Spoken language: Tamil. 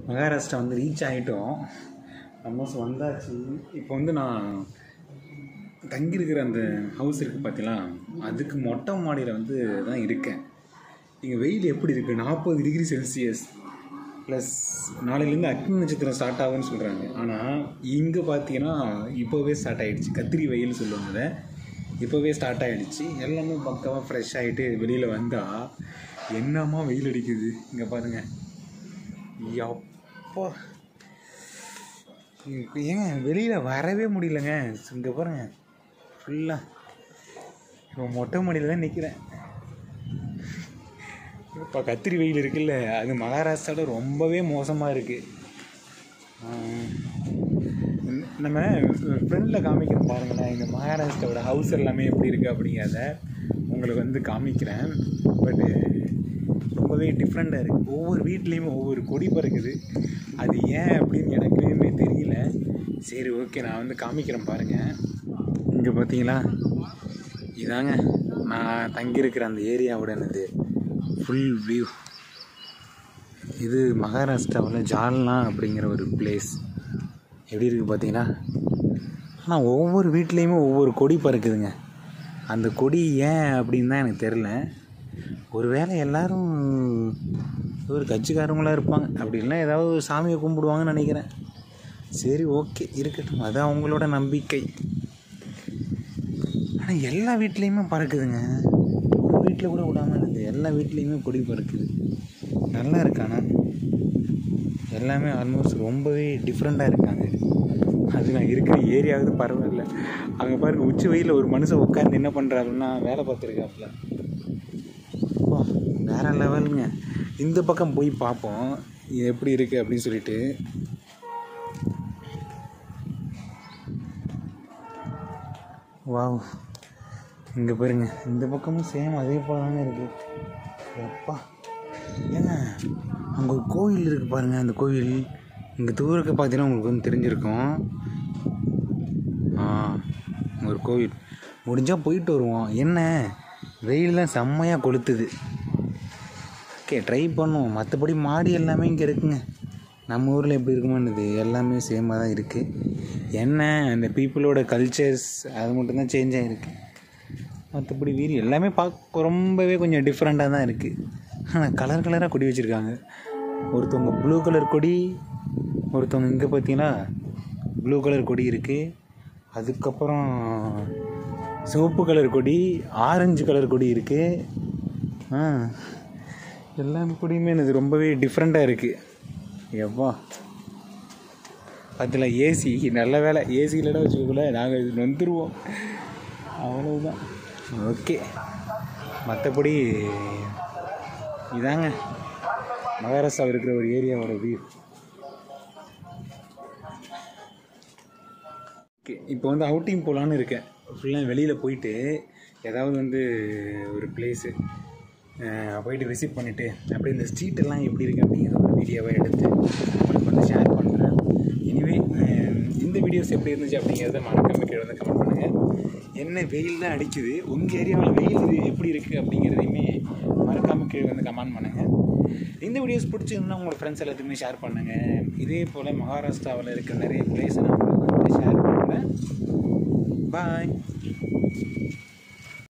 மகாராஷ்டிரா வந்து ரீச் ஆகிட்டோம் ஆல்மோஸ்ட் வந்தாச்சு இப்போ வந்து நான் தங்கியிருக்கிற அந்த ஹவுஸ் இருக்குது பார்த்தீங்களா அதுக்கு மொட்டை மாடியில் வந்து தான் இருக்கேன் இங்கே வெயில் எப்படி இருக்குது நாற்பது டிகிரி செல்சியஸ் ப்ளஸ் நாளையிலேருந்து அக்னி நட்சத்திரம் ஸ்டார்ட் ஆகும்னு சொல்கிறாங்க ஆனால் இங்கே பார்த்தீங்கன்னா இப்போவே ஸ்டார்ட் ஆகிடுச்சு கத்திரி வெயில்னு சொல்லுவாங்க அதை இப்போவே ஸ்டார்ட் ஆகிடுச்சு எல்லாமே பக்கமாக ஃப்ரெஷ் ஆகிட்டு வெளியில் வந்தால் என்னம்மா வெயில் அடிக்குது இங்கே பாருங்கள் எப்பா இப்ப ஏங்க வெளியில் வரவே முடியலங்க இங்கே பாருங்க ஃபுல்லாக இப்போ மொட்டை மாடியில் தான் நிற்கிறேன் இப்போ கத்திரி வெயில் இருக்குல்ல அது மகாராஷ்டிராவில் ரொம்பவே மோசமாக இருக்குது நம்ம ஃப்ரெண்டில் காமிக்கிறோம் பாருங்களேன் இந்த மகாராஷ்டிராவோட ஹவுஸ் எல்லாமே எப்படி இருக்குது அப்படிங்கிறத உங்களுக்கு வந்து காமிக்கிறேன் பட்டு ரொம்பவே டிஃப்ரெண்ட்டாக இருக்குது ஒவ்வொரு வீட்லேயுமே ஒவ்வொரு கொடி பறக்குது அது ஏன் அப்படின்னு எனக்குமே தெரியல சரி ஓகே நான் வந்து காமிக்கிறேன் பாருங்கள் இங்கே பார்த்தீங்களா இதாங்க நான் தங்கியிருக்கிற அந்த ஏரியாவோட என்னது ஃபுல் வியூ இது மகாராஷ்டிராவில் ஜால்னா அப்படிங்கிற ஒரு பிளேஸ் எப்படி இருக்குது பார்த்தீங்களா ஆனால் ஒவ்வொரு வீட்லேயுமே ஒவ்வொரு கொடி பறக்குதுங்க அந்த கொடி ஏன் அப்படின்னு தான் எனக்கு தெரில ஒருவேளை எல்லாரும் ஒரு கட்சிக்காரங்களாக இருப்பாங்க அப்படி இல்லைன்னா ஏதாவது ஒரு சாமியை கும்பிடுவாங்கன்னு நினைக்கிறேன் சரி ஓகே இருக்கட்டும் அது அவங்களோட நம்பிக்கை ஆனால் எல்லா வீட்லேயுமே பறக்குதுங்க ஒரு வீட்டில் கூட விடாமல் இருக்குது எல்லா வீட்லேயுமே கொடி பறக்குது நல்லா இருக்கு ஆனால் எல்லாமே ஆல்மோஸ்ட் ரொம்பவே டிஃப்ரெண்ட்டாக இருக்காங்க அது நான் இருக்கிற ஏரியாவது பரவாயில்ல அங்கே பாருங்க உச்சி வெயிலில் ஒரு மனுஷன் உட்காந்து என்ன பண்ணுறாருன்னா வேலை பார்த்துருக்காப்புல அப்பா, வேற லெவலுங்க இந்த பக்கம் போய் பார்ப்போம் இது எப்படி இருக்குது அப்படின்னு சொல்லிட்டு வாவ் இங்கே பாருங்க இந்த பக்கமும் சேம் அதே போல தாங்க இருக்குது எப்பா ஏங்க அங்கே ஒரு கோவில் இருக்குது பாருங்க அந்த கோவில் இங்கே தூரக்க பார்த்தீங்கன்னா உங்களுக்கு வந்து தெரிஞ்சிருக்கும் ஆ இங்க ஒரு கோவில் முடிஞ்சால் போயிட்டு வருவோம் என்ன வெயில் தான் செம்மையாக கொளுத்துது ஓகே ட்ரை பண்ணுவோம் மற்றபடி மாடி எல்லாமே இங்கே இருக்குங்க நம்ம ஊரில் எப்படி இருக்குமானது எல்லாமே சேமாக தான் இருக்குது என்ன அந்த பீப்புளோட கல்ச்சர்ஸ் அது மட்டும்தான் சேஞ்ச் ஆகிருக்கு மற்றபடி வீடு எல்லாமே பார்க்க ரொம்பவே கொஞ்சம் டிஃப்ரெண்ட்டாக தான் இருக்குது ஆனால் கலர் கலராக கொடி வச்சுருக்காங்க ஒருத்தவங்க ப்ளூ கலர் கொடி ஒருத்தவங்க இங்கே பார்த்தீங்கன்னா ப்ளூ கலர் கொடி இருக்குது அதுக்கப்புறம் சிவப்பு கலர் கொடி ஆரஞ்சு கலர் கொடி இருக்குது ஆ எல்லா கொடியுமே எனக்கு ரொம்பவே டிஃப்ரெண்ட்டாக இருக்குது எவ்வா அதில் ஏசி நல்ல வேலை ஏசி இல்லைன்னா வச்சுக்கோங்கள நாங்கள் இது வந்துடுவோம் அவ்வளவுதான் ஓகே மற்றபடி இதாங்க மகாராஷ்டிராவில் இருக்கிற ஒரு ஏரியாவோட வியூ ஓகே இப்போ வந்து அவுட்டிங் போகலான்னு இருக்கேன் ஃபுல்லாக வெளியில் போயிட்டு ஏதாவது வந்து ஒரு பிளேஸு போயிட்டு விசிட் பண்ணிவிட்டு அப்படியே இந்த ஸ்ட்ரீட் எல்லாம் எப்படி இருக்குது அப்படிங்கிற ஒரு வீடியோவை எடுத்து உங்களுக்கு வந்து ஷேர் பண்ணுறேன் எனிவே இந்த வீடியோஸ் எப்படி இருந்துச்சு அப்படிங்கிறத மறக்காம கீழே வந்து கமெண்ட் பண்ணுங்கள் என்ன வெயில் தான் அடிக்குது உங்கள் ஏரியாவில் வெயில் இது எப்படி இருக்குது அப்படிங்கிறதையுமே மறக்காமல் கீழே வந்து கமெண்ட் பண்ணுங்கள் இந்த வீடியோஸ் பிடிச்சிருந்தா உங்களோட ஃப்ரெண்ட்ஸ் எல்லாத்துக்குமே ஷேர் பண்ணுங்கள் இதே போல் மகாராஷ்டிராவில் இருக்க நிறைய பிளேஸை நான் உங்களுக்கு வந்து ஷேர் பண்ணுறேன் பாய்